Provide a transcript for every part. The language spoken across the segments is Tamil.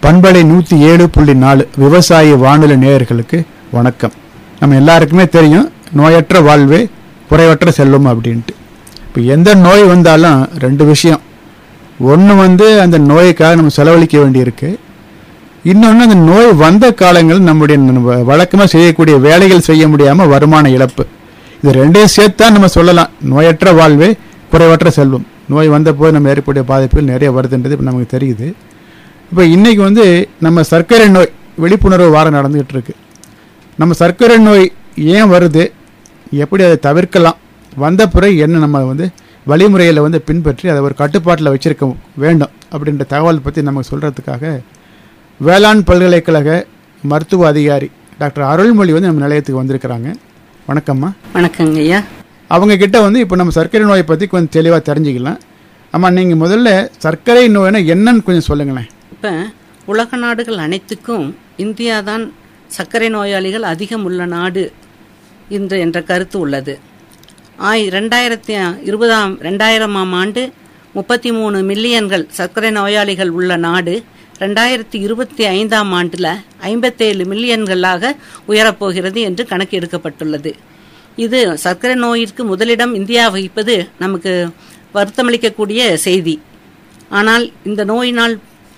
பண்பலை நூற்றி ஏழு புள்ளி நாலு விவசாய வானொலி நேயர்களுக்கு வணக்கம் நம்ம எல்லாருக்குமே தெரியும் நோயற்ற வாழ்வே குறைவற்ற செல்வம் அப்படின்ட்டு இப்போ எந்த நோய் வந்தாலும் ரெண்டு விஷயம் ஒன்று வந்து அந்த நோய்க்காக நம்ம செலவழிக்க வேண்டியிருக்கு இன்னொன்று அந்த நோய் வந்த காலங்கள் நம்முடைய வழக்கமாக செய்யக்கூடிய வேலைகள் செய்ய முடியாமல் வருமான இழப்பு இது ரெண்டையும் சேர்த்து தான் நம்ம சொல்லலாம் நோயற்ற வாழ்வே குறைவற்ற செல்வம் நோய் வந்த போது நம்ம ஏற்படைய பாதிப்புகள் நிறைய வருதுன்றது இப்போ நமக்கு தெரியுது இப்போ இன்னைக்கு வந்து நம்ம சர்க்கரை நோய் விழிப்புணர்வு வாரம் நடந்துகிட்டு இருக்கு நம்ம சர்க்கரை நோய் ஏன் வருது எப்படி அதை தவிர்க்கலாம் வந்த பிறகு என்ன நம்ம வந்து வழிமுறையில் வந்து பின்பற்றி அதை ஒரு கட்டுப்பாட்டில் வச்சிருக்க வேண்டும் அப்படின்ற தகவல் பற்றி நமக்கு சொல்கிறதுக்காக வேளாண் பல்கலைக்கழக மருத்துவ அதிகாரி டாக்டர் அருள்மொழி வந்து நம்ம நிலையத்துக்கு வந்திருக்கிறாங்க வணக்கம்மா வணக்கங்க ஐயா அவங்க கிட்ட வந்து இப்போ நம்ம சர்க்கரை நோயை பற்றி கொஞ்சம் தெளிவாக தெரிஞ்சுக்கலாம் அம்மா நீங்கள் முதல்ல சர்க்கரை நோய்னா என்னன்னு கொஞ்சம் சொல்லுங்களேன் இப்போ உலக நாடுகள் அனைத்துக்கும் இந்தியா தான் சர்க்கரை நோயாளிகள் அதிகம் உள்ள நாடு இன்று என்ற கருத்து உள்ளது ஆய் ரெண்டாயிரத்தி இருபதாம் ரெண்டாயிரமாம் ஆண்டு முப்பத்தி மூணு மில்லியன்கள் சர்க்கரை நோயாளிகள் உள்ள நாடு ரெண்டாயிரத்தி இருபத்தி ஐந்தாம் ஆண்டில் ஐம்பத்தேழு மில்லியன்களாக உயரப்போகிறது என்று கணக்கு எடுக்கப்பட்டுள்ளது இது சர்க்கரை நோயிற்கு முதலிடம் இந்தியா வகிப்பது நமக்கு வருத்தமளிக்கக்கூடிய செய்தி ஆனால் இந்த நோயினால்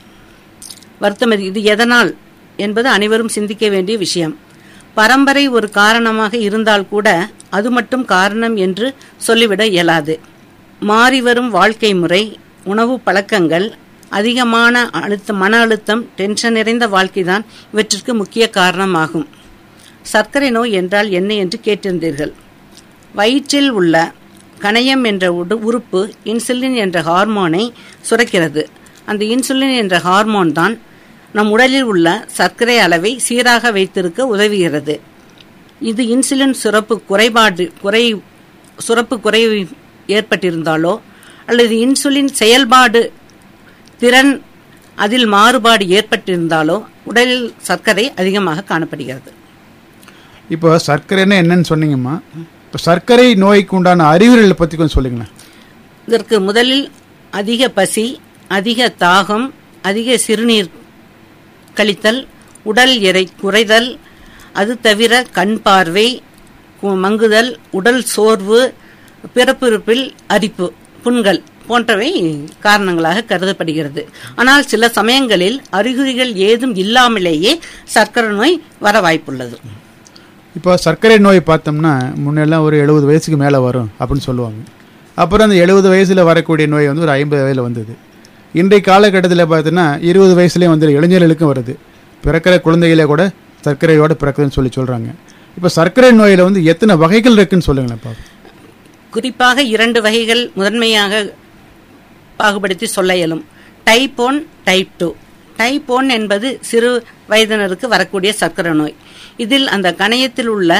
வருத்தம் இது எதனால் என்பது அனைவரும் சிந்திக்க வேண்டிய விஷயம் பரம்பரை ஒரு காரணமாக இருந்தால் கூட அது மட்டும் காரணம் என்று சொல்லிவிட இயலாது மாறிவரும் வாழ்க்கை முறை உணவு பழக்கங்கள் அதிகமான அழுத்தம் மன அழுத்தம் டென்ஷன் நிறைந்த வாழ்க்கைதான் இவற்றிற்கு முக்கிய காரணமாகும் சர்க்கரை நோய் என்றால் என்ன என்று கேட்டிருந்தீர்கள் வயிற்றில் உள்ள கணையம் என்ற உறுப்பு இன்சுலின் என்ற ஹார்மோனை சுரக்கிறது அந்த இன்சுலின் என்ற ஹார்மோன் தான் நம் உடலில் உள்ள சர்க்கரை அளவை சீராக வைத்திருக்க உதவுகிறது இது இன்சுலின் சுரப்பு குறைபாடு குறை சுரப்பு குறை ஏற்பட்டிருந்தாலோ அல்லது இன்சுலின் செயல்பாடு திறன் அதில் மாறுபாடு ஏற்பட்டிருந்தாலோ உடலில் சர்க்கரை அதிகமாக காணப்படுகிறது இப்போ சர்க்கரைன்னா என்னன்னு சொன்னீங்கம்மா இப்போ சர்க்கரை நோய்க்கு உண்டான அறிகுறிகளை பற்றி கொஞ்சம் சொல்லுங்களேன் இதற்கு முதலில் அதிக பசி அதிக தாகம் அதிக சிறுநீர் கழித்தல் உடல் எடை குறைதல் அது தவிர கண் பார்வை மங்குதல் உடல் சோர்வு பிறப்பிறப்பில் அரிப்பு புண்கள் போன்றவை காரணங்களாக கருதப்படுகிறது ஆனால் சில சமயங்களில் அறிகுறிகள் ஏதும் இல்லாமலேயே சர்க்கரை நோய் வர வாய்ப்புள்ளது இப்போ சர்க்கரை நோய் பார்த்தோம்னா முன்னெல்லாம் ஒரு எழுபது வயசுக்கு மேலே வரும் அப்படின்னு சொல்லுவாங்க அப்புறம் அந்த எழுபது வயசில் வரக்கூடிய நோய் வந்து ஒரு ஐம்பது வயதில் வந்தது இன்றைய காலகட்டத்தில் பார்த்தீங்கன்னா இருபது வயசுலேயே வந்து இளைஞர்களுக்கும் வருது பிறக்கிற குழந்தைகளே கூட சர்க்கரையோடு பிறக்குதுன்னு சொல்லி சொல்கிறாங்க இப்போ சர்க்கரை நோயில் வந்து எத்தனை வகைகள் இருக்குன்னு சொல்லுங்களேன் பாப்பா குறிப்பாக இரண்டு வகைகள் முதன்மையாக பாகுபடுத்தி சொல்ல இயலும் type one type two type one என்பது சிறு வயதினருக்கு வரக்கூடிய சர்க்கரை நோய் இதில் அந்த கணையத்தில் உள்ள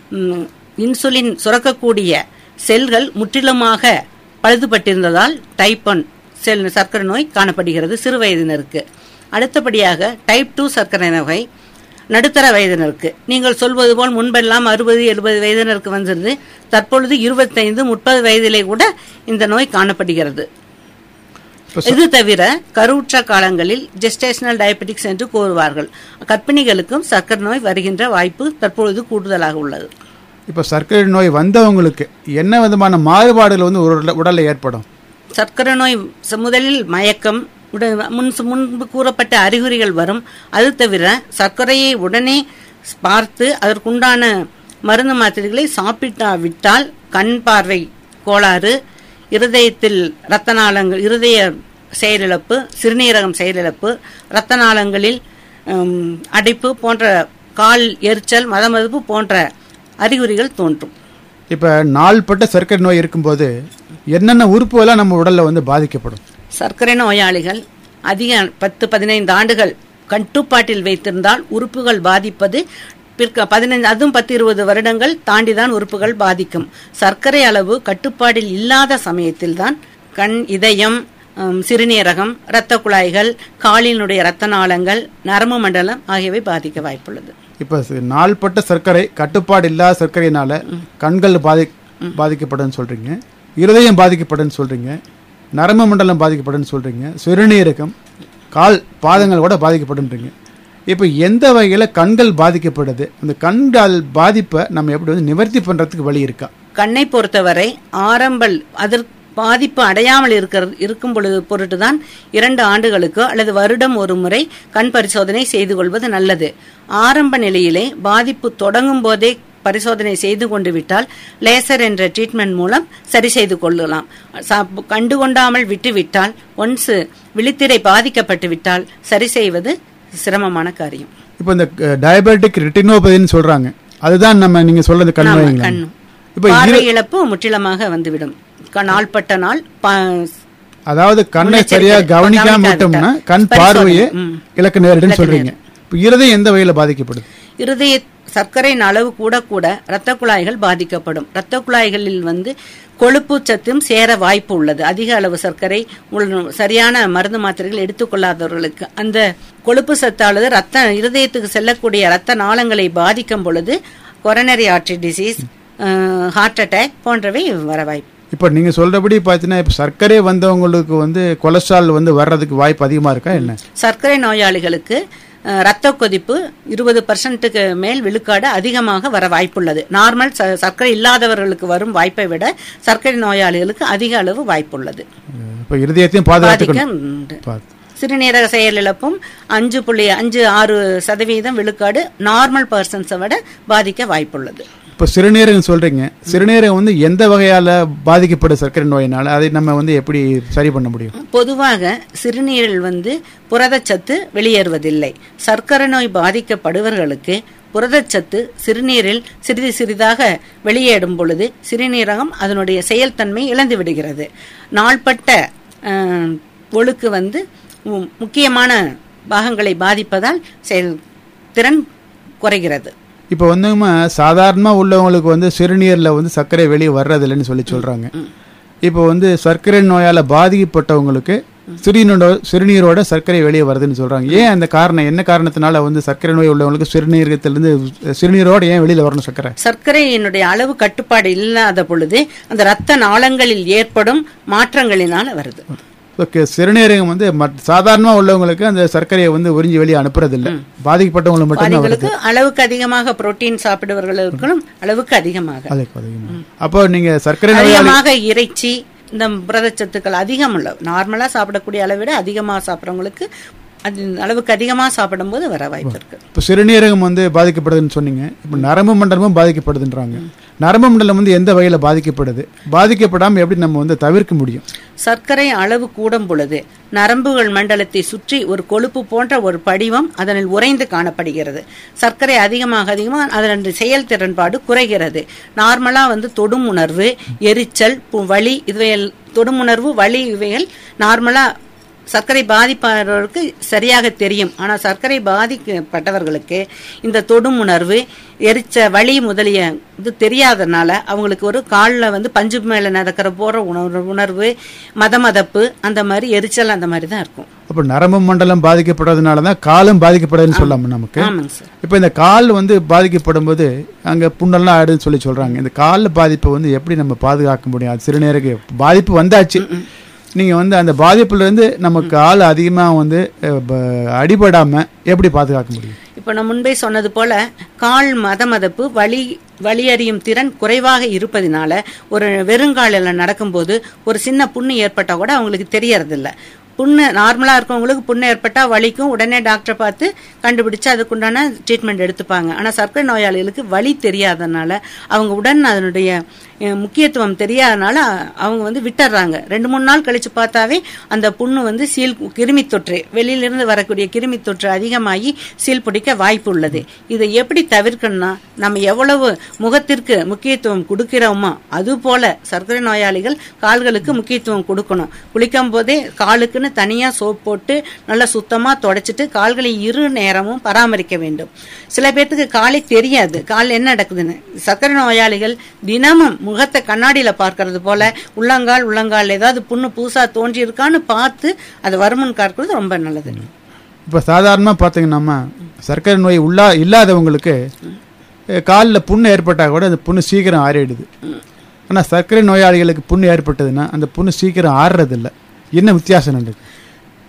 இன்சுலின் சுரக்கக்கூடிய செல்கள் முற்றிலுமாக பழுதுபட்டிருந்ததால் டைப் ஒன் செல் சர்க்கரை நோய் காணப்படுகிறது சிறு வயதினருக்கு அடுத்தபடியாக டைப் டூ சர்க்கரை நோய் நடுத்தர வயதினருக்கு நீங்கள் சொல்வது போல் முன்பெல்லாம் அறுபது எழுபது வயதினருக்கு வந்திருது தற்பொழுது இருபத்தைந்து முப்பது வயதிலே கூட இந்த நோய் காணப்படுகிறது இது தவிர கருவுற்ற காலங்களில் ஜெஸ்டேஷனல் டயபெட்டிக்ஸ் என்று கூறுவார்கள் கர்ப்பிணிகளுக்கும் சர்க்கரை நோய் வருகின்ற வாய்ப்பு தற்பொழுது கூடுதலாக உள்ளது இப்போ சர்க்கரை நோய் வந்தவங்களுக்கு என்ன விதமான மாறுபாடுகள் வந்து ஒரு உடலில் ஏற்படும் சர்க்கரை நோய் முதலில் மயக்கம் முன் முன்பு கூறப்பட்ட அறிகுறிகள் வரும் அது தவிர சர்க்கரையை உடனே பார்த்து அதற்குண்டான மருந்து மாத்திரைகளை சாப்பிட்டா விட்டால் கண் பார்வை கோளாறு இருதயத்தில் இரத்த நாளங்கள் இருதய செயலிழப்பு சிறுநீரகம் செயலிழப்பு இரத்த நாளங்களில் அடைப்பு போன்ற கால் எரிச்சல் மதமதுப்பு போன்ற அறிகுறிகள் தோன்றும் இப்போ நாள்பட்ட சர்க்கரை நோய் இருக்கும்போது என்னென்ன உறுப்புகளாக நம்ம உடலில் வந்து பாதிக்கப்படும் சர்க்கரை நோயாளிகள் அதிக பத்து பதினைந்து ஆண்டுகள் கட்டுப்பாட்டில் வைத்திருந்தால் உறுப்புகள் பாதிப்பது பிற்க பதினைந்து அதுவும் பத்து இருபது வருடங்கள் தாண்டிதான் உறுப்புகள் பாதிக்கும் சர்க்கரை அளவு கட்டுப்பாடில் இல்லாத சமயத்தில் தான் கண் இதயம் சிறுநீரகம் இரத்த குழாய்கள் காலினுடைய இரத்த நாளங்கள் நரம்பு மண்டலம் ஆகியவை பாதிக்க வாய்ப்புள்ளது இப்போ நாள்பட்ட சர்க்கரை கட்டுப்பாடு இல்லாத சர்க்கரையினால கண்கள் பாதி பாதிக்கப்படும் சொல்றீங்க இருதயம் பாதிக்கப்படும் சொல்றீங்க நரம்பு மண்டலம் பாதிக்கப்படுன்னு சொல்றீங்க சிறுநீரகம் கால் பாதங்கள் கூட பாதிக்கப்படுன்றீங்க இப்போ எந்த வகையில் கண்கள் பாதிக்கப்படுது அந்த கண்கள் பாதிப்பை நம்ம எப்படி வந்து நிவர்த்தி பண்ணுறதுக்கு வழி இருக்கா கண்ணை பொறுத்தவரை ஆரம்பல் அதற்கு பாதிப்பு அடையாமல் இருக்கிறது இருக்கும் பொழுது பொருட்டுதான் இரண்டு ஆண்டுகளுக்கோ அல்லது வருடம் ஒரு முறை கண் பரிசோதனை செய்து கொள்வது நல்லது ஆரம்ப நிலையிலே பாதிப்பு தொடங்கும் போதே பரிசோதனை செய்து கொண்டு விட்டால் லேசர் என்ற ட்ரீட்மெண்ட் மூலம் சரி செய்து கொள்ளலாம் ச- கண்டுகொண்டாமல் விட்டுவிட்டால் ஒன்ஸ் விழித்திரை பாதிக்கப்பட்டு விட்டால் சரி செய்வது சிரமமான காரியம் இப்போ இந்த டயபெட்டிக் ரெட்டினோபதின்னு சொல்றாங்க அதுதான் நம்ம நீங்க சொல்றது கண் ஆமா, நோய்ங்களா கண்ணு இப்போ பார்வை இழப்பு முற்றிலுமாக வந்துவிடும் க- நாள்பட்ட நாள் ப- அதாவது கண்ணை முன்னெச்சரிக்கை. சரியா கவனிக்காம கவனிக்காது விட்டோம்னா விட்டா. கண் பரிசோதனை. பார்வையே ம். இலக்கு நேரிடுன்னு இலக்கு சொல்றீங்க இப்போ இருதயம் எந்த வகையில பாதிக்கப்படுது இருதய சர்க்கரையின் அளவு கூட கூட இரத்த குழாய்கள் பாதிக்கப்படும் இரத்த குழாய்களில் வந்து கொழுப்பு சத்தும் சேர வாய்ப்பு உள்ளது அதிக அளவு சர்க்கரை உள்- சரியான மருந்து மாத்திரைகள் எடுத்துக்கொள்ளாதவர்களுக்கு அந்த கொழுப்பு சத்தானது ரத்த இருதயத்துக்கு செல்லக்கூடிய இரத்த நாளங்களை பாதிக்கும் பொழுது coronary artery disease heart attack போன்றவை வர வாய்ப்பு இப்போ நீங்க சொல்றபடி பார்த்தீங்கன்னா இப்போ சர்க்கரை வந்தவங்களுக்கு வந்து கொலஸ்ட்ரால் வந்து வர்றதுக்கு வாய்ப்பு அதிகமா இருக்கா என்ன சர்க்கரை நோயாளிகளுக்கு அஹ், ரத்த கொதிப்பு இருபது பர்சன்ட்டுக்கு மேல் விழுக்காடு அதிகமாக வர வாய்ப்புள்ளது நார்மல் ச- சர்க்கரை இல்லாதவர்களுக்கு வரும் வாய்ப்பை விட சர்க்கரை நோயாளிகளுக்கு அதிக அளவு வாய்ப்புள்ளது இப்போ இருதயத்தையும் பாதிக்க பாதுகாத்துக்கணும் உண்டு. பார்த்து. சிறுநீரக செயலிழப்பும் அஞ்சு புள்ளி அஞ்சு ஆறு சதவீதம் விழுக்காடு நார்மல் பர்சன்ஸை விட பாதிக்க வாய்ப்புள்ளது இப்போ சிறுநீரகம் சொல்றீங்க சிறுநீரகம் வந்து எந்த வகையால பாதிக்கப்படும் சர்க்கரை நோயினால அதை நம்ம வந்து எப்படி சரி பண்ண முடியும் பொதுவாக சிறுநீரில் வந்து புரதச்சத்து வெளியேறுவதில்லை சர்க்கரை நோய் பாதிக்கப்படுவர்களுக்கு புரதச்சத்து சிறுநீரில் சிறிது சிறிதாக வெளியேறும் பொழுது சிறுநீரகம் அதனுடைய செயல்தன்மை இழந்து விடுகிறது நாள்பட்ட அஹ், ஒழுக்கு வந்து மு- முக்கியமான பாகங்களை பாதிப்பதால் செயல் திறன் குறைகிறது இப்போ வந்துமா சாதாரணமா உள்ளவங்களுக்கு வந்து சிறுநீர்ல வந்து சர்க்கரை வெளியே வர்றதில்லைன்னு சொல்லி சொல்றாங்க இப்போ வந்து சர்க்கரை நோயால பாதிக்கப்பட்டவங்களுக்கு சிறுநீரோட சிறுநீரோட சர்க்கரை வெளியே வருதுன்னு சொல்றாங்க ஏன் அந்த காரணம் என்ன காரணத்தினால வந்து சர்க்கரை நோய் உள்ளவங்களுக்கு சிறுநீரகத்திலிருந்து சிறுநீரோட ஏன் வெளியில வரணும் சர்க்கரை சர்க்கரையினுடைய அளவு கட்டுப்பாடு இல்லாத பொழுது அந்த இரத்த நாளங்களில் ஏற்படும் மாற்றங்களினால வருது ஓகே சிறுநீரகம் வந்து மற்ற சாதாரணமா உள்ளவங்களுக்கு அந்த சர்க்கரையை வந்து உறிஞ்சி வெளியே அனுப்புறதில்ல பாதிக்கப்பட்டவங்களுக்கு மட்டும்தான் வருது பாதிகளுக்கு அளவுக்கு அதிகமாக புரோட்டீன் சாப்பிடுபவர்களுக்கும் அளவுக்கு அதிகமாக அதுக்கு அதிகமா அப்போ நீங்க சர்க்கரை நோய் அதிகமாக இறைச்சி இந்த புரதச்சத்துக்கள் அதிகம் உள்ள நார்மலா சாப்பிடக்கூடிய அளவை விட அதிகமாக சாப்பிட்றவங்களுக்கு அது அளவுக்கு அதிகமாக சாப்பிடும்போது வர வாய்ப்பு இருக்கு இப்போ சிறுநீரகம் வந்து பாதிக்கப்படுதுன்னு சொன்னீங்க இப்போ நரம்பு மண்டலமும் பாதிக்கப்படுதுன்றாங்க நரம்பு மண்டலம் வந்து எந்த வகையில் பாதிக்கப்படுது பாதிக்கப்படாமல் எப்படி நம்ம வந்து தவிர்க்க முடியும் சர்க்கரை அளவு கூடும் பொழுது நரம்புகள் மண்டலத்தை சுற்றி ஒரு கொழுப்பு போன்ற ஒரு படிவம் அதனில் உறைந்து காணப்படுகிறது சர்க்கரை அதிகமாக அதிகமாக அதனுடைய செயல்திறன்பாடு குறைகிறது நார்மலா வந்து தொடும் உணர்வு எரிச்சல் பு- வலி இதுவையல் தொடும் உணர்வு வலி இவைகள் நார்மலா சர்க்கரை பாதிப்பவர்களுக்கு சரியாக தெரியும் ஆனால் சர்க்கரை பாதிக்கப்பட்டவர்களுக்கு இந்த தொடும் உணர்வு எரிச்ச வலி முதலிய இது தெரியாதனால அவங்களுக்கு ஒரு காலில் வந்து பஞ்சு மேலே நடக்கிற போற உணர்வு உணர்வு மதமதப்பு அந்த மாதிரி எரிச்சல் அந்த மாதிரி தான் இருக்கும் அப்போ நரம்பு மண்டலம் பாதிக்கப்படுறதுனால தான் காலும் பாதிக்கப்படுதுன்னு சொல்லாம நமக்கு ஆமாங்க சார் இப்போ இந்த கால் வந்து பாதிக்கப்படும் போது அங்கே புண்ணெல்லாம் ஆயிடுன்னு சொல்லி சொல்றாங்க இந்த கால் பாதிப்பை வந்து எப்படி நம்ம பாதுகாக்க முடியும் அது சிறுநீரக பாதிப்பு வந்தாச்சு நீங்க வந்து அந்த பாதிப்புல இருந்து நம்ம கால் அதிகமா வந்து அஹ், ப- அடிபடாம எப்படி பாதுகாக்க முடியும் இப்போ நான் முன்பே சொன்னது போல கால் மதமதப்பு வலி வலி அறியும் திறன் குறைவாக இருப்பதினால ஒரு வெறுங்காலில் நடக்கும்போது ஒரு சின்ன புண்ணு ஏற்பட்டா கூட அவங்களுக்கு தெரியறதில்ல புண்ணு நார்மலா இருக்கவங்களுக்கு புண்ணு ஏற்பட்டா வலிக்கும் உடனே டாக்டரை பார்த்து கண்டுபிடிச்சு அதுக்குண்டான ட்ரீட்மெண்ட் எடுத்துப்பாங்க ஆனா சர்க்கரை நோயாளிகளுக்கு வலி தெரியாதனால அவங்க உடன் அதனுடைய அஹ், முக்கியத்துவம் தெரியாதனால அவங்க வந்து விட்டுறாங்க ரெண்டு மூணு நாள் கழிச்சு பார்த்தாவே அந்த புண்ணு வந்து சீல் கிருமி தொற்று வெளியிலிருந்து வரக்கூடிய கிருமி தொற்று அதிகமாகி சீல் பிடிக்க வாய்ப்பு உள்ளது இதை எப்படி தவிர்க்கணும்னா நம்ம எவ்வளவு முகத்திற்கு முக்கியத்துவம் கொடுக்கிறோமோ அது போல சர்க்கரை நோயாளிகள் கால்களுக்கு முக்கியத்துவம் கொடுக்கணும் குளிக்கும் போதே காலுக்குன்னு தனியா சோப் போட்டு நல்லா சுத்தமா தொடச்சிட்டு கால்களை இரு நேரமும் பராமரிக்க வேண்டும் சில பேர்த்துக்கு காலை தெரியாது கால் என்ன நடக்குதுன்னு சர்க்கரை நோயாளிகள் தினமும் முகத்தை கண்ணாடியில பார்க்கறது போல உள்ளங்கால் உள்ளங்கால் ஏதாவது புண்ணு புதுசா தோன்றி இருக்கான்னு பார்த்து அதை வருமுன் காக்கிறது ரொம்ப நல்லது இப்போ சாதாரணமாக பார்த்தீங்கன்னா சர்க்கரை நோய் உள்ளா இல்லாதவங்களுக்கு காலில் புண்ணு ஏற்பட்டால் கூட அந்த புண்ணு சீக்கிரம் ஆறிடுது ஆனால் சர்க்கரை நோயாளிகளுக்கு புண்ணு ஏற்பட்டதுன்னா அந்த புண்ணு சீக்கிரம் ஆறுறதில்ல என்ன வித்தியாசம் நடக்குது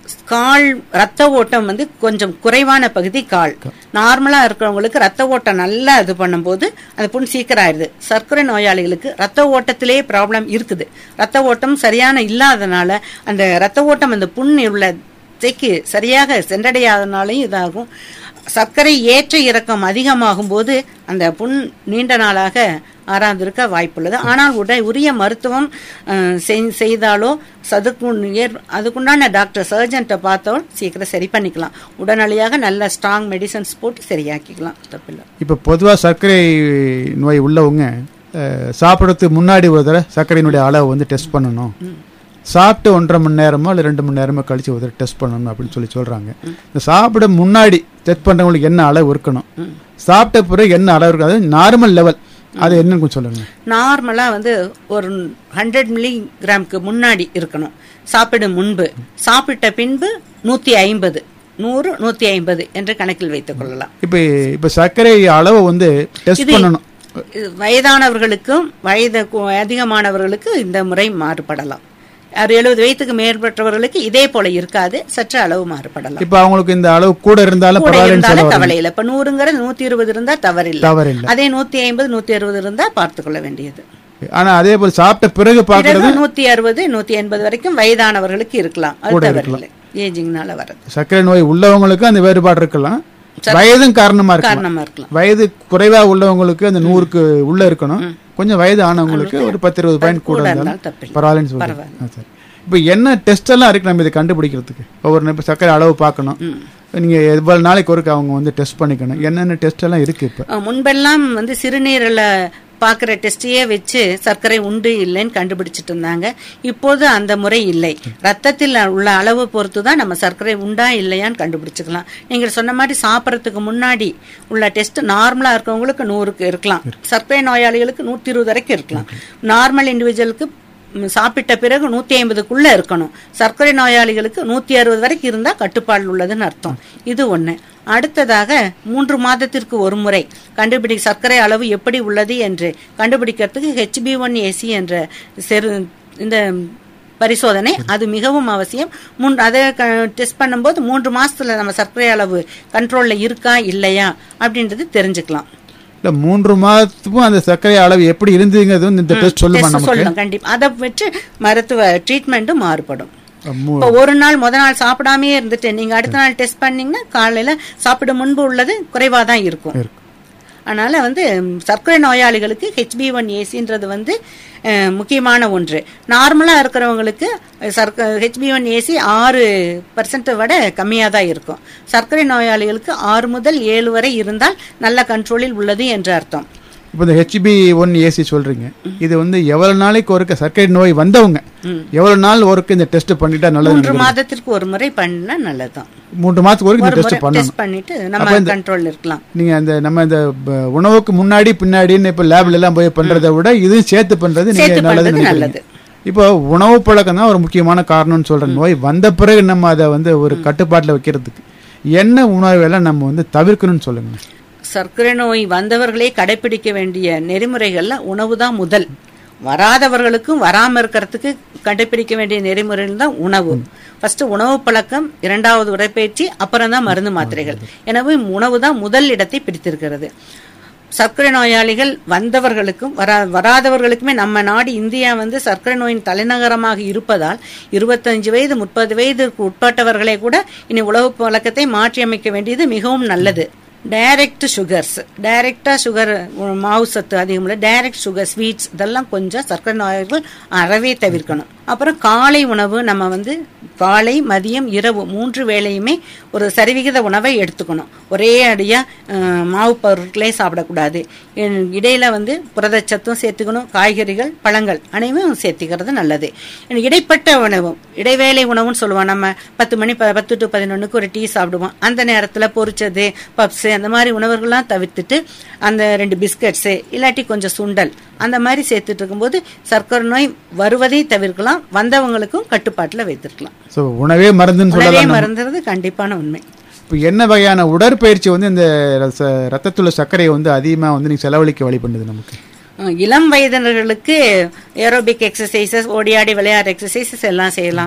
கால் ரத்த ஓட்டம் வந்து கொஞ்சம் குறைவான பகுதி கால் நார்மலா இருக்கிறவங்களுக்கு ரத்த ஓட்டம் நல்லா இது பண்ணும்போது அந்த புண் சீக்கிரம் ஆயிடுது சர்க்கரை நோயாளிகளுக்கு ரத்த ஓட்டத்திலே ப்ராப்ளம் இருக்குது ரத்த ஓட்டம் சரியான இல்லாதனால அந்த ரத்த ஓட்டம் அந்த புண் உள்ள திசைக்கு சரியாக சென்றடையாதனாலையும் இதாகும் சர்க்கரை ஏற்ற இறக்கம் அதிகமாகும் போது அந்த புண் நீண்ட நாளாக ஆறாந்திருக்க வாய்ப்புள்ளது ஆனால் உட உரிய மருத்துவம் அஹ், செய்- செய்தாலோ சதுக்கு ஏற் அதுக்குண்டான டாக்டர் சர்ஜன்ட்ட பார்த்தோ சீக்கிரம் சரி பண்ணிக்கலாம் உடனடியாக நல்ல ஸ்ட்ராங் மெடிசன்ஸ் போட்டு சரியாக்கிக்கலாம் தப்பில்லை இப்போ பொதுவாக சர்க்கரை நோய் உள்ளவங்க அஹ், சாப்பிடறதுக்கு முன்னாடி ஒரு தடவை சர்க்கரையினுடைய அளவு வந்து டெஸ்ட் பண்ணணும் சாப்பிட்டு ஒன்றரை மணி நேரமோ இல்லை ரெண்டு மணி நேரமோ கழிச்சு ஒரு தடவை டெஸ்ட் பண்ணணும் அப்படின்னு சொல்லி சொல்றாங்க இந்த சாப்பிட முன்னாடி டெஸ்ட் பண்றவங்களுக்கு என்ன அளவு இருக்கணும் சாப்பிட்ட பிறகு என்ன அளவு இருக்கு அது நார்மல் லெவல் அது என்னன்னு கொஞ்சம் சொல்லுங்க நார்மலா வந்து ஒரு ஹண்ட்ரட் மில்லிகிராம்க்கு முன்னாடி இருக்கணும் சாப்பிடும் முன்பு சாப்பிட்ட பின்பு நூத்தி ஐம்பது நூறு நூத்தி ஐம்பது என்று கணக்கில் வைத்துக் கொள்ளலாம் இப்போ இப்போ சர்க்கரை அளவை வந்து டெஸ்ட் இது- பண்ணணும் இது வயதானவர்களுக்கும் வயது கு- அதிகமானவர்களுக்கு இந்த முறை மாறுபடலாம் ஒரு எழுபது வயதுக்கு மேற்பட்டவர்களுக்கு இதே போல இருக்காது சற்று அளவு மாறுபடலாம் இப்போ அவங்களுக்கு இந்த அளவு கூட இருந்தாலும் கூட பரவாயில்லன்னு இருந்தாலும் சொல்ல கவலை இல்லை இப்ப நூறுங்கிறது நூத்தி இருபது இருந்தா தவறில்லை தவறில்லை அதே நூத்தி ஐம்பது நூத்தி அறுபது இருந்தா பார்த்துக் கொள்ள வேண்டியது ஆனா அதே போல் சாப்பிட்ட பிறகு பார்க்கறது பிறகு நூத்தி அறுபது நூத்தி எண்பது வரைக்கும் வயதானவர்களுக்கு இருக்கலாம் அது தவறில்லை ஏஜிங்னால வர்றது சர்க்கரை நோய் உள்ளவங்களுக்கு அந்த வேறுபாடு இருக்கலாம் வயதும் காரணமா இருக்கலாம் காரணமா இருக்கலாம் வயது குறைவா உள்ளவங்களுக்கு அந்த நூறுக்கு உள்ள இருக்கணும் கொஞ்சம் வயது ஆனவங்களுக்கு ஒரு பத்து இருபது பாயிண்ட் கூட கூட இருந்தாலும் இருந்தாலும் தப்பில்லை பரவாயில்லன்னு சொல்றேன் ஆ, சரி இப்போ என்ன டெஸ்ட் எல்லாம் இருக்கு நம்ம இதை கண்டுபிடிக்கிறதுக்கு ஒவ்வொரு இப்போ சர்க்கரை அளவு பார்க்கணும் நீங்க எவ்வளவு நாளைக்கு ஒருக்க அவங்க வந்து டெஸ்ட் பண்ணிக்கணும் என்னென்ன டெஸ்ட் எல்லாம் இருக்கு இப்போ அஹ் முன்பெல்லாம் வந்து சிறுநீரில் பார்க்குற டெஸ்டையே வச்சு சர்க்கரை உண்டு இல்லைன்னு கண்டுபிடிச்சிட்டு இருந்தாங்க இப்போது அந்த முறை இல்லை ரத்தத்தில் உள்ள அளவு பொறுத்து தான் நம்ம சர்க்கரை உண்டா இல்லையான்னு கண்டுபிடிச்சுக்கலாம் நீங்கள் சொன்ன மாதிரி சாப்பிட்றதுக்கு முன்னாடி உள்ள டெஸ்ட் நார்மலாக இருக்கவங்களுக்கு நூறுக்கு இருக்கலாம் சர்க்கரை நோயாளிகளுக்கு நூற்றி இருபது வரைக்கும் இருக்கலாம் நார்மல் இண்டிவிஜுவலுக்கு ம், சாப்பிட்ட பிறகு நூத்தி ஐம்பதுக்குள்ள இருக்கணும் சர்க்கரை நோயாளிகளுக்கு நூத்தி அறுபது வரைக்கும் இருந்தா கட்டுப்பாடு உள்ளதுன்னு அர்த்தம் இது ஒண்ணு அடுத்ததாக மூன்று மாதத்திற்கு ஒரு முறை கண்டுபிடி சர்க்கரை அளவு எப்படி உள்ளது என்று கண்டுபிடிக்கிறதுக்கு ஹெச்பி ஒன் ஏசி என்ற செரு இந்த பரிசோதனை அது மிகவும் அவசியம் முன் அதை டெஸ்ட் பண்ணும்போது மூன்று மாசத்துல நம்ம சர்க்கரை அளவு கண்ட்ரோல்ல இருக்கா இல்லையா அப்படின்றது தெரிஞ்சுக்கலாம் இல்ல மூன்று மாதத்துக்கும் அந்த சர்க்கரை அளவு எப்படி இருந்ததுங்கிறது வந்து இந்த டெஸ்ட் சொல்லுமா Test நமக்கு சொல்லணும் கண்டிப்பா அதை வச்சு மருத்துவ ட்ரீட்மெண்ட்டும் மாறுபடும் மூ- இப்போ ஒரு நாள் முத நாள் சாப்பிடாமயே இருந்துட்டு நீங்க அடுத்த நாள் டெஸ்ட் பண்ணீங்கன்னா காலையில சாப்பிட முன்பு உள்ளது குறைவா தான் இருக்கும் இருக்கும். அதனால வந்து ம், சர்க்கரை நோயாளிகளுக்கு ஹெச்பி ஒன் ஏசின்றது வந்து அஹ், முக்கியமான ஒன்று நார்மலா இருக்கிறவங்களுக்கு சர்க்க ஹெச்பி ஒன் ஏசி ஆறு பர்சன்ட் விட கம்மியாக தான் இருக்கும் சர்க்கரை நோயாளிகளுக்கு ஆறு முதல் ஏழு வரை இருந்தால் நல்ல கண்ட்ரோலில் உள்ளது என்று அர்த்தம் இப்போ இந்த ஹெச்பி ஒன் ஏசி சொல்றீங்க இது வந்து எவ்வளவு நாளைக்கு ஒருக்க சர்க்கரை நோய் வந்தவங்க எவ்வளவு நாள் ஒருக்கு இந்த டெஸ்ட் பண்ணிட்டா நல்லது மூன்று மாதத்திற்கு ஒரு முறை பண்ணா நல்லதுதான் மூன்று மாதத்துக்கு ஒருக்கு இந்த ஒரு டெஸ்ட் முறை பண்ணணும் டெஸ்ட் பண்ணிட்டு நம்ம கண்ட்ரோல் இருக்கலாம் நீங்க அந்த நம்ம இந்த ப- உணவுக்கு முன்னாடி பின்னாடின்னு இப்ப லேப்ல எல்லாம் போய் பண்றதை விட இதுவும் சேர்த்து பண்றது நீங்க சேர்த்து நல்லது பண்றது நினைக்கிறீங்க நல்லது இப்போ உணவு பழக்கம் தான் ஒரு முக்கியமான காரணம்னு சொல்றேன் நோய் வந்த பிறகு நம்ம அதை வந்து ஒரு கட்டுப்பாட்டுல வைக்கிறதுக்கு என்ன உணவுகளை நம்ம வந்து தவிர்க்கணும்னு சொல்லுங்க சர்க்கரை நோய் வந்தவர்களே கடைபிடிக்க வேண்டிய நெறிமுறைகள்ல உணவு தான் முதல் வராதவர்களுக்கும் வராம இருக்கிறதுக்கு கடைபிடிக்க வேண்டிய நெறிமுறைகள் தான் உணவு ஃபர்ஸ்ட் உணவு பழக்கம் இரண்டாவது உடற்பயிற்சி அப்புறம் தான் மருந்து மாத்திரைகள் எனவே உணவு தான் முதல் இடத்தை பிடித்திருக்கிறது சர்க்கரை நோயாளிகள் வந்தவர்களுக்கும் வரா வராதவர்களுக்குமே நம்ம நாடு இந்தியா வந்து சர்க்கரை நோயின் தலைநகரமாக இருப்பதால் இருபத்தஞ்சு வயது முப்பது வயதுக்கு உட்பட்டவர்களே கூட இனி உணவு பழக்கத்தை மாற்றியமைக்க வேண்டியது மிகவும் நல்லது டைரக்ட் சுகர்ஸ் டைரக்டா சுகர் மாவு சத்து அதிகம் இல்லை டைரக்ட் சுகர் ஸ்வீட்ஸ் இதெல்லாம் கொஞ்சம் சர்க்கரை நோயாளிகள் அறவே தவிர்க்கணும் அப்புறம் காலை உணவு நம்ம வந்து காலை மதியம் இரவு மூன்று வேளையுமே ஒரு சரிவிகித உணவை எடுத்துக்கணும் ஒரே அடியா அஹ், மாவு பொருட்களே சாப்பிடக்கூடாது இ- இடையில வந்து புரதச்சத்தும் சேர்த்துக்கணும் காய்கறிகள் பழங்கள் அனைவரும் சேர்த்துக்கிறது நல்லது இடைப்பட்ட உணவு இடைவேளை உணவுன்னு சொல்லுவோம் நம்ம பத்து மணி ப- பத்து டு பதினொன்னுக்கு ஒரு டீ சாப்பிடுவோம் அந்த நேரத்துல பொரிச்சது பப்ஸ் அந்த மாதிரி உணவுகள்லாம் தவிர்த்துட்டு அந்த ரெண்டு பிஸ்கட்ஸ் இல்லாட்டி கொஞ்சம் சுண்டல் அந்த மாதிரி சேர்த்துட்டு இருக்கும்போது சர்க்கரை நோய் வருவதை தவிர்க்கலாம் வந்தவங்களுக்கும் கட்டுப்பாட்டுல வைத்திருக்கலாம் ஸோ உணவே மருந்துன்னு உணவே சொல்லலாம் மறந்துறது கண்டிப்பான உண்மை இப்போ என்ன வகையான உடற்பயிற்சி வந்து இந்த ரச- ரத்தத்துல சர்க்கரையை வந்து அதிகமா வந்து நீங்க செலவழிக்க வழி பண்ணுது நமக்கு அஹ் இளம் வயதினர்களுக்கு ஏரோபிக் எக்ஸசைசஸ் ஓடியாடி விளையாடுற எக்ஸசைசஸ் எல்லாம் செய்யலாம்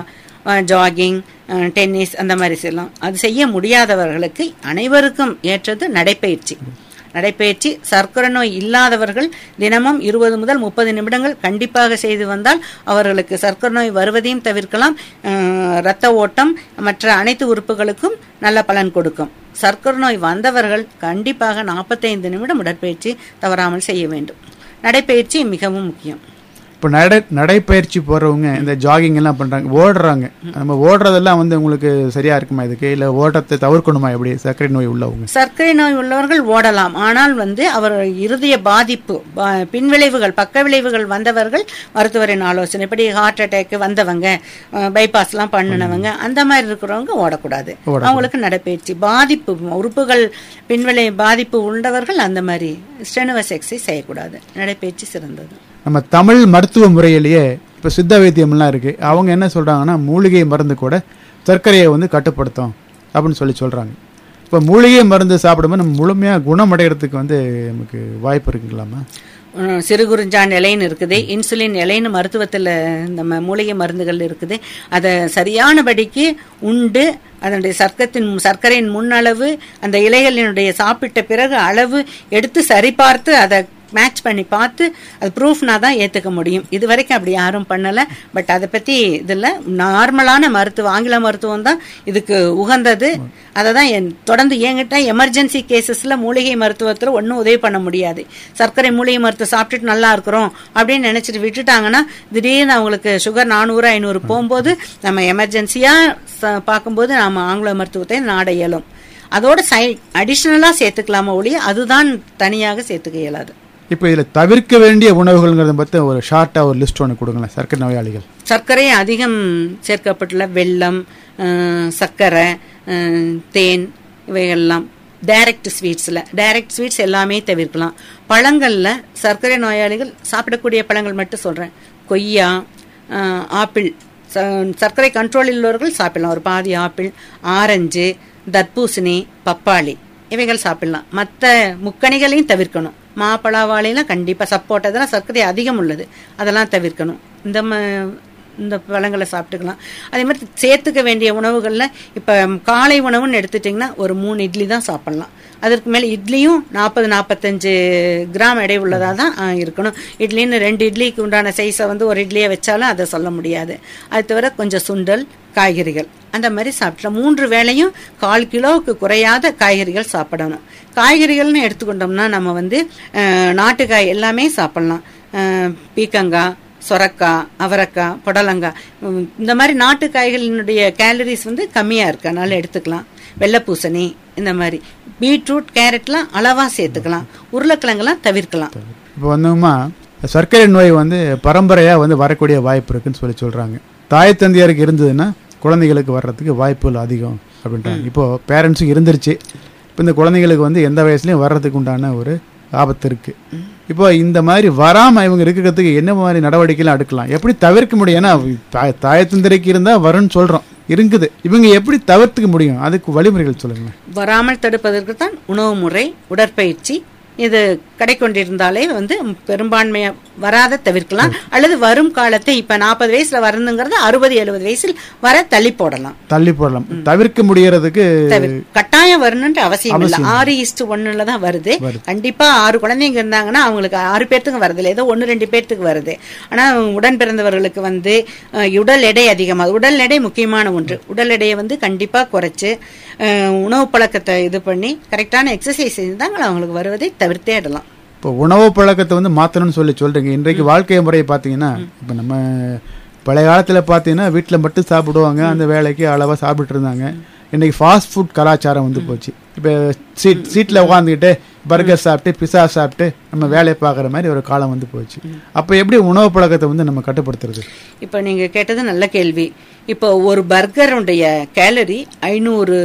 ஜாகிங் டென்னிஸ் அந்த மாதிரி செய்யலாம் அது செய்ய முடியாதவர்களுக்கு அனைவருக்கும் ஏற்றது நடைப்பயிற்சி நடைப்பயிற்சி சர்க்கரை நோய் இல்லாதவர்கள் தினமும் இருபது முதல் முப்பது நிமிடங்கள் கண்டிப்பாக செய்து வந்தால் அவர்களுக்கு சர்க்கரை நோய் வருவதையும் தவிர்க்கலாம் அஹ், இரத்த ஓட்டம் மற்ற அனைத்து உறுப்புகளுக்கும் நல்ல பலன் கொடுக்கும் சர்க்கரை நோய் வந்தவர்கள் கண்டிப்பாக நாற்பத்தைந்து நிமிடம் உடற்பயிற்சி தவறாமல் செய்ய வேண்டும் நடைப்பயிற்சி மிகவும் முக்கியம் இப்போ நடை நடைப்பயிற்சி போறவங்க இந்த ஜாகிங் எல்லாம் பண்றாங்க ஓடுறாங்க நம்ம ஓடுறதெல்லாம் வந்து உங்களுக்கு சரியா இருக்குமா இதுக்கு இல்ல ஓட்டத்தை தவிர்க்கணுமா எப்படி சர்க்கரை நோய் உள்ளவங்க சர்க்கரை நோய் உள்ளவர்கள் ஓடலாம் ஆனால் வந்து அவர் இருதய பாதிப்பு பா- பின்விளைவுகள் பக்க விளைவுகள் வந்தவர்கள் மருத்துவரின் ஆலோசனை இப்படி ஹார்ட் அட்டாக் வந்தவங்க பைபாஸ்லாம் பண்ணினவங்க அந்த மாதிரி இருக்கிறவங்க ஓடக்கூடாது ஓடக்கூடாது. அவங்களுக்கு நடைப்பயிற்சி பாதிப்பு உறுப்புகள் பின்விளை பாதிப்பு உள்ளவர்கள் அந்த மாதிரி ஸ்டெனுவஸ் எக்ஸசைஸ் செய்யக்கூடாது நடைப்பயிற்சி சிறந்தது நம்ம தமிழ் மருத்துவ முறையிலேயே இப்போ சித்த வைத்தியம்லாம் இருக்கு அவங்க என்ன சொல்றாங்கன்னா மூலிகை மருந்து கூட சர்க்கரையை வந்து கட்டுப்படுத்தும் அப்படின்னு சொல்லி சொல்றாங்க இப்போ மூலிகை மருந்து சாப்பிடும்போது நம்ம முழுமையாக குணமடைகிறதுக்கு வந்து நமக்கு வாய்ப்பு இருக்குங்களாமா உம், சிறுகுறிஞ்சான் இலைன்னு இருக்குது இன்சுலின் இலைன்னு மருத்துவத்தில் நம்ம மூலிகை மருந்துகள் இருக்குது அதை சரியானபடிக்கு உண்டு அதனுடைய சர்க்கத்தின் சர்க்கரையின் முன்னளவு அந்த இலைகளினுடைய சாப்பிட்ட பிறகு அளவு எடுத்து சரிபார்த்து அதை மேட்ச் பண்ணி பார்த்து அது ப்ரூஃப்னா தான் ஏற்றுக்க முடியும் இது வரைக்கும் அப்படி யாரும் பண்ணலை பட் அதை பற்றி இதில் நார்மலான மருத்துவம் ஆங்கில மருத்துவம் தான் இதுக்கு உகந்தது அதை தான் என் தொடர்ந்து என்கிட்ட எமர்ஜென்சி கேசஸில் மூலிகை மருத்துவத்தில் ஒன்றும் உதவி பண்ண முடியாது சர்க்கரை மூலிகை மருத்துவம் சாப்பிட்டுட்டு நல்லா இருக்கிறோம் அப்படின்னு நினச்சிட்டு விட்டுட்டாங்கன்னா திடீர்னு அவங்களுக்கு சுகர் நானூறு ஐநூறு போகும்போது நம்ம எமர்ஜென்சியாக பார்க்கும்போது நம்ம ஆங்கில மருத்துவத்தை நாட இயலும் அதோட சை அடிஷ்னலாக சேர்த்துக்கலாமா ஒழிய அதுதான் தனியாக சேர்த்துக்க இயலாது இப்போ இதில் தவிர்க்க வேண்டிய உணவுகள்ங்கிறத பற்றி ஒரு ஷார்ட்டாக ஒரு லிஸ்ட் ஒன்று கொடுங்களேன் சர்க்கரை நோயாளிகள் சர்க்கரை அதிகம் சேர்க்கப்பட்டுள்ள வெல்லம் அஹ், சர்க்கரை அஹ், தேன் இவைகள்லாம் டைரக்ட் ஸ்வீட்ஸில் டைரக்ட் ஸ்வீட்ஸ் எல்லாமே தவிர்க்கலாம் பழங்களில் சர்க்கரை நோயாளிகள் சாப்பிடக்கூடிய பழங்கள் மட்டும் சொல்கிறேன் கொய்யா அஹ், ஆப்பிள் ச- சர்க்கரை கண்ட்ரோலில் உள்ளவர்கள் சாப்பிடலாம் ஒரு பாதி ஆப்பிள் ஆரஞ்சு தர்பூசணி பப்பாளி இவைகள் சாப்பிடலாம் மற்ற முக்கணிகளையும் தவிர்க்கணும் மாப்பழா வாழைலாம் கண்டிப்பாக சப்போட்டா இதெல்லாம் சர்க்கரை அதிகம் உள்ளது அதெல்லாம் தவிர்க்கணும் இந்த ம இந்த பழங்களை சாப்பிட்டுக்கலாம் அதே மாதிரி சேர்த்துக்க வேண்டிய உணவுகளில் இப்போ காலை உணவுன்னு எடுத்துட்டிங்கன்னா ஒரு மூணு இட்லி தான் சாப்பிடலாம் அதற்கு மேலே இட்லியும் நாற்பது நாற்பத்தஞ்சு கிராம் எடை உள்ளதாக தான் ஆ, இருக்கணும் இட்லின்னு ரெண்டு இட்லிக்கு உண்டான சைஸை வந்து ஒரு இட்லியை வச்சாலும் அதை சொல்ல முடியாது அது தவிர கொஞ்சம் சுண்டல் காய்கறிகள் அந்த மாதிரி சாப்பிடலாம் மூன்று வேளையும் கால் கிலோவுக்கு குறையாத காய்கறிகள் சாப்பிடணும் காய்கறிகள்னு எடுத்துக்கொண்டோம்னா நம்ம வந்து அஹ், நாட்டுக்காய் எல்லாமே சாப்பிடலாம் அஹ், பீக்கங்காய் சொரக்காய் அவரக்காய் புடலங்காய் உம், இந்த மாதிரி நாட்டு காய்களினுடைய கேலரிஸ் வந்து கம்மியாக இருக்கு அதனால எடுத்துக்கலாம் வெள்ளைப்பூசணி இந்த மாதிரி பீட்ரூட் கேரட்லாம் அளவாக சேர்த்துக்கலாம் உருளைக்கிழங்கெல்லாம் தவிர்க்கலாம் இப்போ வந்தோமா சர்க்கரை நோய் வந்து பரம்பரையாக வந்து வரக்கூடிய வாய்ப்பு இருக்குன்னு சொல்லி சொல்கிறாங்க தாய் தந்தையாருக்கு இருந்ததுன்னா குழந்தைகளுக்கு வர்றதுக்கு வாய்ப்புகள் அதிகம் அப்படின்றாங்க இப்போ பேரண்ட்ஸுக்கு இருந்துருச்சு இப்போ இந்த குழந்தைகளுக்கு வந்து எந்த வயசுலையும் வர்றதுக்கு உண்டான ஒரு ஆபத்து இருக்கு இப்போ இந்த மாதிரி வராமல் இவங்க இருக்கிறதுக்கு என்ன மாதிரி நடவடிக்கைலாம் எடுக்கலாம் எப்படி தவிர்க்க முடியும் ஏன்னா தாய் தாய் தந்தைக்கு இருந்தால் வரும்னு சொல்கிறோம் இருக்குது இவங்க எப்படி தவிர்த்துக்க முடியும் அதுக்கு வழிமுறைகள் சொல்லுங்களேன் வராமல் தடுப்பதற்கு தான் உணவு முறை உடற்பயிற்சி இது கடைக்கொண்டிருந்தாலே வந்து பெரும்பான்மையா வராத தவிர்க்கலாம் அல்லது வரும் காலத்தை இப்ப நாற்பது வயசுல வரணுங்கிறத அறுபது எழுபது வயசில் வர தள்ளி போடலாம் தள்ளி போடலாம் தவிர்க்க முடியறதுக்கு தவிர- கட்டாயம் வரணும்ன்ற அவசியம் இல்ல ஆறு இஸ்டு ஒண்ணுல தான் வருது கண்டிப்பா ஆறு குழந்தைங்க இருந்தாங்கன்னா அவங்களுக்கு ஆறு பேர்த்துக்கு வருது இல்ல ஏதோ ஒன்னு ரெண்டு பேர்த்துக்கு வருது ஆனா உடன் பிறந்தவர்களுக்கு வந்து அஹ், உடல் எடை அதிகமாக உடல் எடை முக்கியமான ஒன்று உடல் எடையை வந்து கண்டிப்பா குறைச்சு அஹ், உணவு பழக்கத்தை இது பண்ணி கரெக்டான எக்ஸசைஸ் செஞ்சாங்க அவங்களுக்கு வருவதை தவிர்த்தே இடலாம் இப்போ உணவு பழக்கத்தை வந்து மாற்றணும்னு சொல்லி சொல்றீங்க இன்றைக்கு வாழ்க்கை முறையை பார்த்தீங்கன்னா இப்போ நம்ம பழைய காலத்தில் பார்த்தீங்கன்னா வீட்டில் மட்டும் சாப்பிடுவாங்க அந்த வேலைக்கு அளவாக சாப்பிட்டு இருந்தாங்க இன்னைக்கு ஃபாஸ்ட் ஃபுட் கலாச்சாரம் வந்து போச்சு இப்போ சீட் சீட்டில் உட்காந்துக்கிட்டு பர்கர் சாப்பிட்டு பிஸா சாப்பிட்டு நம்ம வேலையை பார்க்குற மாதிரி ஒரு காலம் வந்து போச்சு அப்போ எப்படி உணவு பழக்கத்தை வந்து நம்ம கட்டுப்படுத்துறது இப்போ நீங்க கேட்டது நல்ல கேள்வி இப்போ ஒரு பர்கருடைய கேலரி ஐநூறு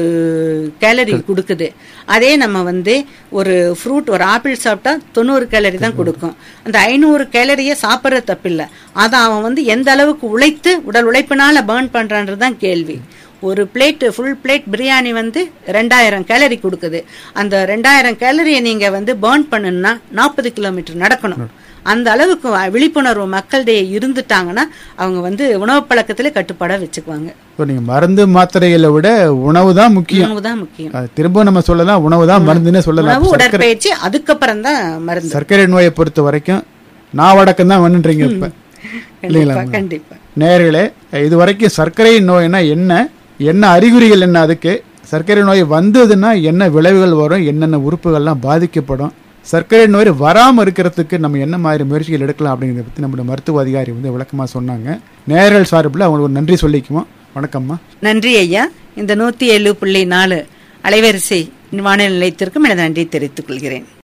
கேலரி கொடுக்குது அதே நம்ம வந்து ஒரு ஃப்ரூட் ஒரு ஆப்பிள் சாப்பிட்டா தொண்ணூறு கேலரி தான் கொடுக்கும் அந்த ஐநூறு கேலரியை சாப்பிட்றது தப்பில்லை அதை அவன் வந்து எந்த அளவுக்கு உழைத்து உடல் உழைப்பினால பேர்ன் பண்றான்றது தான் கேள்வி ஒரு பிளேட் ஃபுல் பிளேட் பிரியாணி வந்து ரெண்டாயிரம் கேலரி கொடுக்குது அந்த ரெண்டாயிரம் கேலரியை நீங்க வந்து பேர்ன் பண்ணணும்னா நாற்பது கிலோமீட்டர் நடக்கணும் அந்த அளவுக்கு விழிப்புணர்வு மக்களிடையே இருந்துட்டாங்கன்னா அவங்க வந்து உணவு பழக்கத்துல கட்டுப்பாடா வச்சுக்குவாங்க இப்போ நீங்க மருந்து மாத்திரைகளை விட உணவு தான் முக்கியம் உணவு தான் முக்கியம் அது திரும்ப நம்ம சொல்லலாம் உணவு தான் மருந்துன்னே சொல்லலாம் உணவு உடற்பயிற்சி அதுக்கப்புறம் தான் மருந்து சர்க்கரை நோயை பொறுத்த வரைக்கும் நான் வடக்கம் தான் வந்துன்றீங்க இப்ப இல்லைங்களா கண்டிப்பா கண்டிப்பா நேயர்களே இது வரைக்கும் சர்க்கரை நோய்னா என்ன என்ன அறிகுறிகள் என்ன அதுக்கு சர்க்கரை நோய் வந்ததுன்னா என்ன விளைவுகள் வரும் என்னென்ன உறுப்புகள்லாம் பாதிக்கப்படும் சர்க்கரை நோய் வராமல் இருக்கிறதுக்கு நம்ம என்ன மாதிரி முயற்சிகள் எடுக்கலாம் அப்படிங்கிறத பற்றி நம்முடைய மருத்துவ அதிகாரி வந்து விளக்கமாக சொன்னாங்க நேயர்கள் சார்பில் அவங்களுக்கு ஒரு நன்றி சொல்லிக்குவோம் வணக்கம்மா நன்றி ஐயா இந்த நூத்தி ஏழு புள்ளி நாலு அலைவரிசை வானிலை நிலையத்திற்கும் எனது நன்றி தெரிவித்துக் கொள்கிறேன்